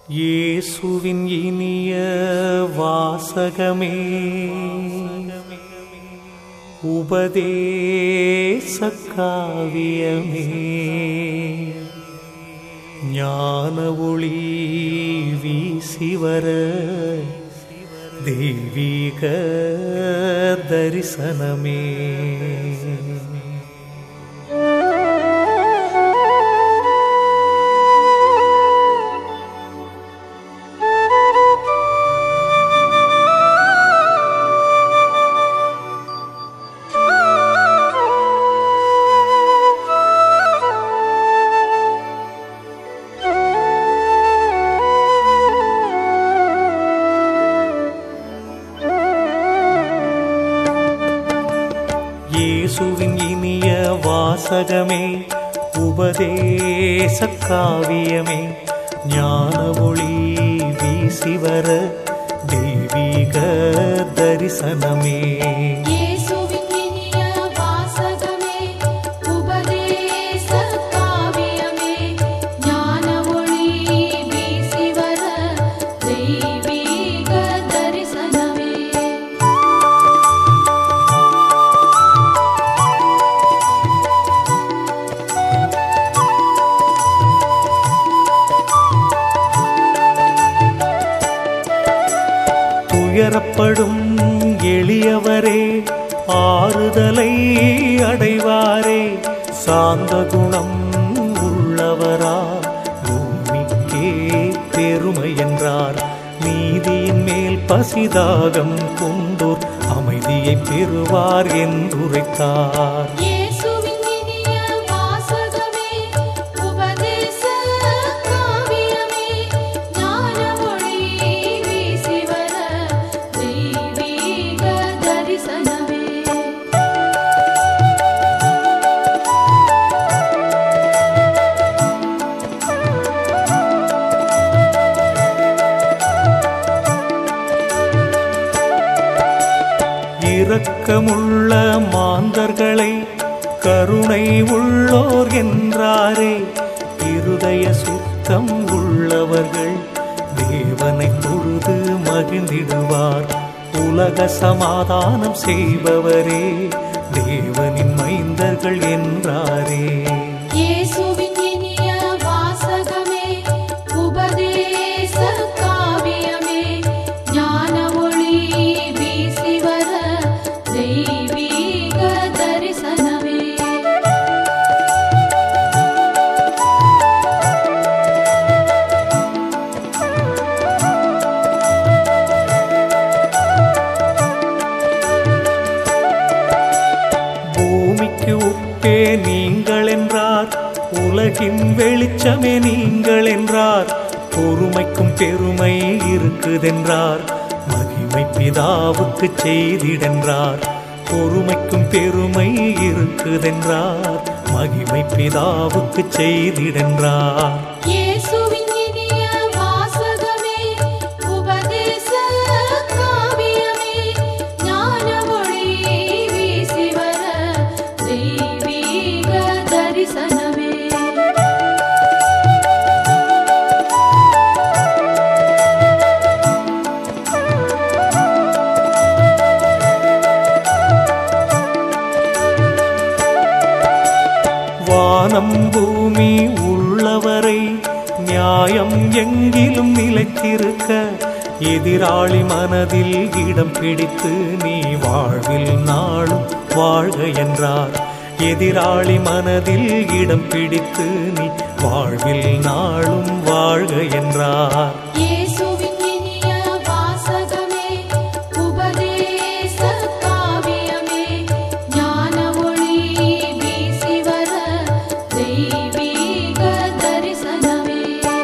இயேசுவின் இனிய வாசகமே உபதேச காவியமே ஞான ஒளி வீசி வர தெய்வீக தரிசனமே இயேசுவின் இனிய வாசகமே உபதேச காவியமே ஞான ஒளி வீசி வர தெய்வீக தரிசனமே இயேசுவின் இனிய வாசகமே உபதேச காவியமே ஞான ஒளி வீசி வர தெய்வீக தரிசனமே துயரப்படும் எளியவரே ஆறுதலை அடைவாரே சாந்த குணம் உள்ளவரா பூமிக்கே பெருமை என்றார் நீதியின் மேல் பசிதாகம் கொண்டோர் அமைதியை பெறுவார் என்றுரைத்தார் இயேசுவின் இனிய வாசகமே உபதேச காவியமே ஞான ஒளி வீசி வர தெய்வீக தரிசனமே இரக்கமுள்ள மாந்தர்களை கருணை உள்ளோர் என்றாரே இருதய சுத்தம் உள்ளவர்கள் தேவனை தொழுது மகிழ்ந்திடுவார் உலக சமாதானம் செய்பவரே தேவனின் மைந்தர்கள் என்றாரே இயேசுவின் இனிய வாசகமே உபதேச காவியமே ஞான ஒளி வீசி வர தெய்வீக தரிசனமே பூமிக்கு உப்பே நீங்கள் என்றார் உலகின் வெளிச்சமே நீங்கள் என்றார் பொறுமைக்கும் பெருமை இருக்குதென்றார் மகிமை பிதாவுக்கு செய்திடென்றார் பொறுமைக்கும் பெருமை இருக்குதென்றார் மகிமை பிதாவுக்கு செய்திடென்றார் இயேசுவின் இனிய வாசகமே உபதேச காவியமே ஞான ஒளி வீசி வர தெய்வீக தரிசனமே வானம் பூமி உள்ளவரை நியாயம் எங்கிலும் நிலைத்திருக்க எதிராளி மனதில் இடம் பிடித்து நீ வாழ்வில் நாளும் வாழ்க என்றார் எதிராளி மனதில் இடம் பிடித்து நீ வாழ்வில் நாளும் வாழ்க என்றார் இயேசுவின் இனிய வாசகமே உபதேச காவியமே ஞான ஒளி வீசி வர தெய்வீக தரிசனமே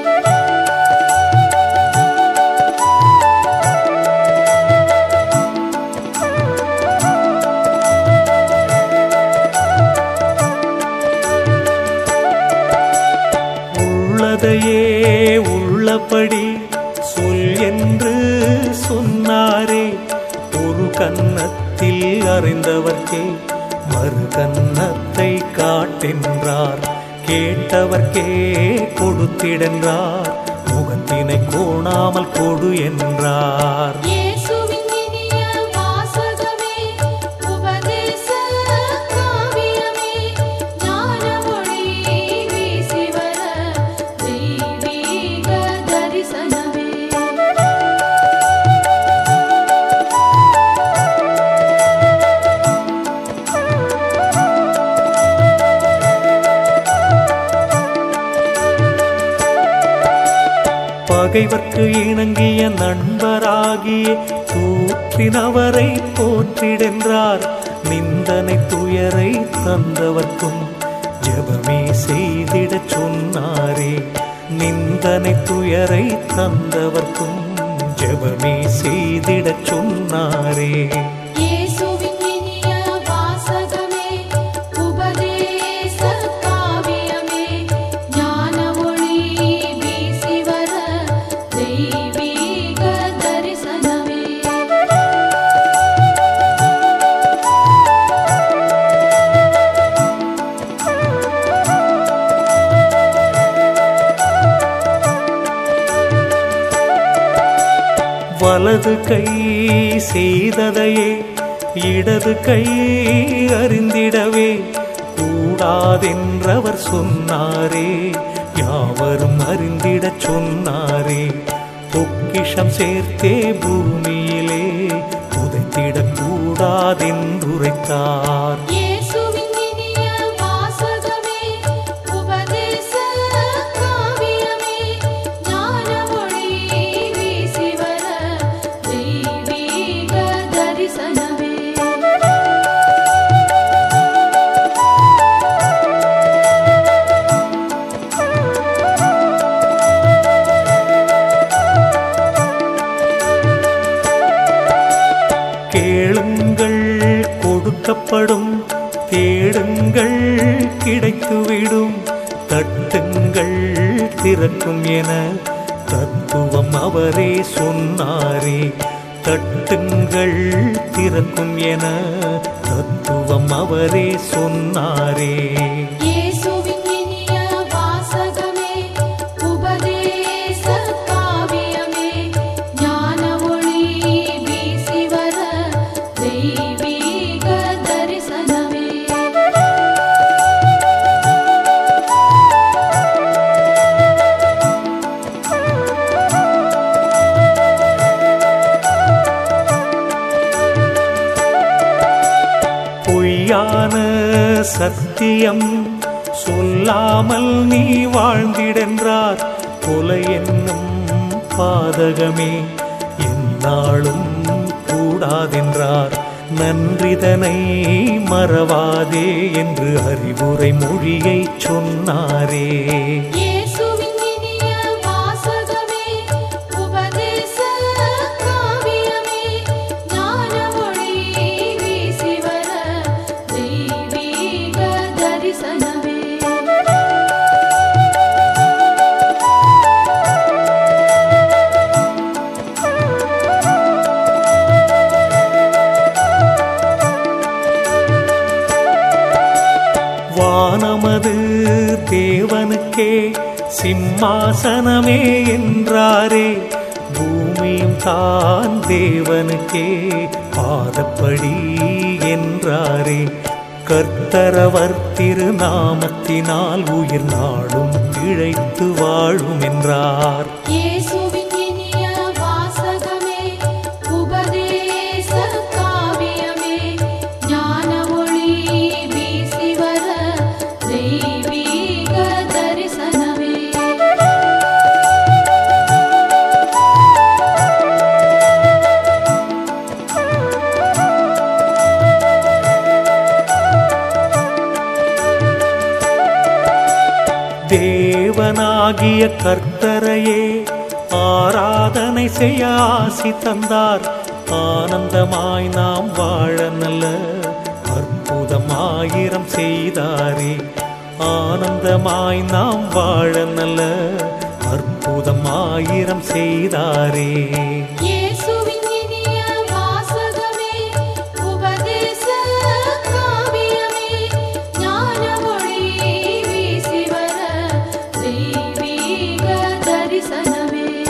உள்ளதையே உள்ளபடி சொல் என்று சொன்னாரே ஒரு கன்னத்தில் அறிந்தவர்க்கே மறு கன்னத்தை காட்டென்றார் கேட்டவர்க்கே கொடுத்திடென்றார் முகத்தில் முத்தினை கோணாமல் கொடு என்றார் இயேசுவின் இனிய வாசகமே உபதேச காவியமே ஞான ஒளி வீசி வர தெய்வீக தரிசனமே பகைவர்க்கு இணங்கிய நண்பராகிய தூற்றினவரை போற்றிடென்றார் நிந்தனை துயரை தந்தவர்க்கும் ஜெபமே செய்திடச் சொன்னாரே நிந்தனை துயரை தந்தவர்க்கும் ஜெபமே செய்திடச் சொன்னாரே இயேசுவின் இனிய வாசகமே உபதேச காவியமே ஞான ஒளி வீசி வர தெய்வீக தரிசனமே வலது கை செய்ததையே இடது கை அறிந்திடவே கூடாதென்றவர் சொன்னாரே யாவரும் அறிந்திடச் சொன்னாரே பொக்கிஷம் சேர்த்தே பூமியிலே புதைத்திடக் கூடாதென்றுரைத்தார் இயேசுவின் இனிய வாசகமே உபதேச காவியமே ஞான ஒளி வீசி வர தெய்வீக தரிசனமே கேளுங்கள் கொடுக்கப்படும் தேடுங்கள் கிடைத்துவிடும் தட்டுங்கள் திறக்கும் என தத்துவம் அவரே சொன்னாரே தட்டுங்கள் திறக்கும் என தத்துவம் அவரே சொன்னாரே இயேசுவின் இனிய வாசகமே உபதேச காவியமே ஞான ஒளி வீசி வர தெய்வீக தரிசனமே பொய்யான சத்தியம் சொல்லாமல் நீ வாழ்ந்திடென்றார் கொலை என்னும் பாதகமே எந்நாளும் கூடாதென்றார் நன்றிதனை மறவாதே என்று அறிவுரை மொழியை சொன்னாரே இயேசுவின் இனிய வாசகமே உபதேச காவியமே ஞான ஒளி வீசி வர தெய்வீக தரிசனமே வானமது தேவனுக்கே சிம்மாசனமே என்றாரே பூமியும் தான் தேவனுக்கே பாதப்படி என்றாரே கர்த்தரவர் திருநாமத்தினால் உயிர் நாடும் பிழைத்து வாழும் என்றார் இயேசுவின் இனிய வாசகமே உபதேச காவியமே ஞான ஒளி வீசி வர தெய்வீக தரிசனமே தேவனாகிய கர்த்தரையே ஆராதனை செய்ய ஆசி தந்தார் ஆனந்தமாய் நாம் வாழ நல்ல அற்புதமாயிரம் செய்தாரே ஆனந்தமாய் நாம் வாழ நல்ல அற்புதமாயிரம் செய்தாரே இயேசுவின் இனிய வாசகமே உபதேச காவியமே ஞான ஒளி வீசி வர தெய்வீக தரிசனமே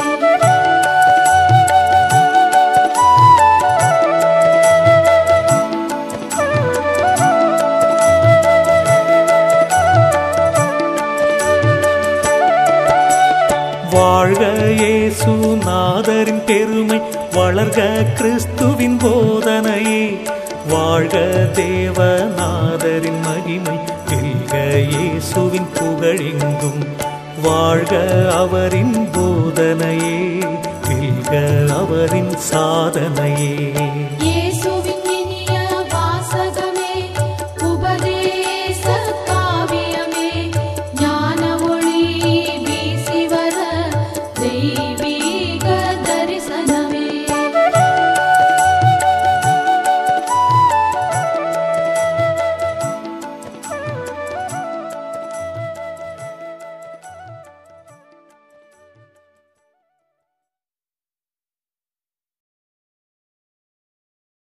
வாழ்க இயேசு நாதரின் பெருமை வளர்க கிறிஸ்துவின் போதனையே வாழ்க தேவநாதரின் மகிமை வெல்க இயேசுவின் புகழெங்கும் வாழ்க அவரின் போதனையே வெல்க அவரின் சாதனையே இயேசுவின் இனிய வாசகமே உபதேச காவியமே ஞான ஒளி வீசி வர தெய்வீக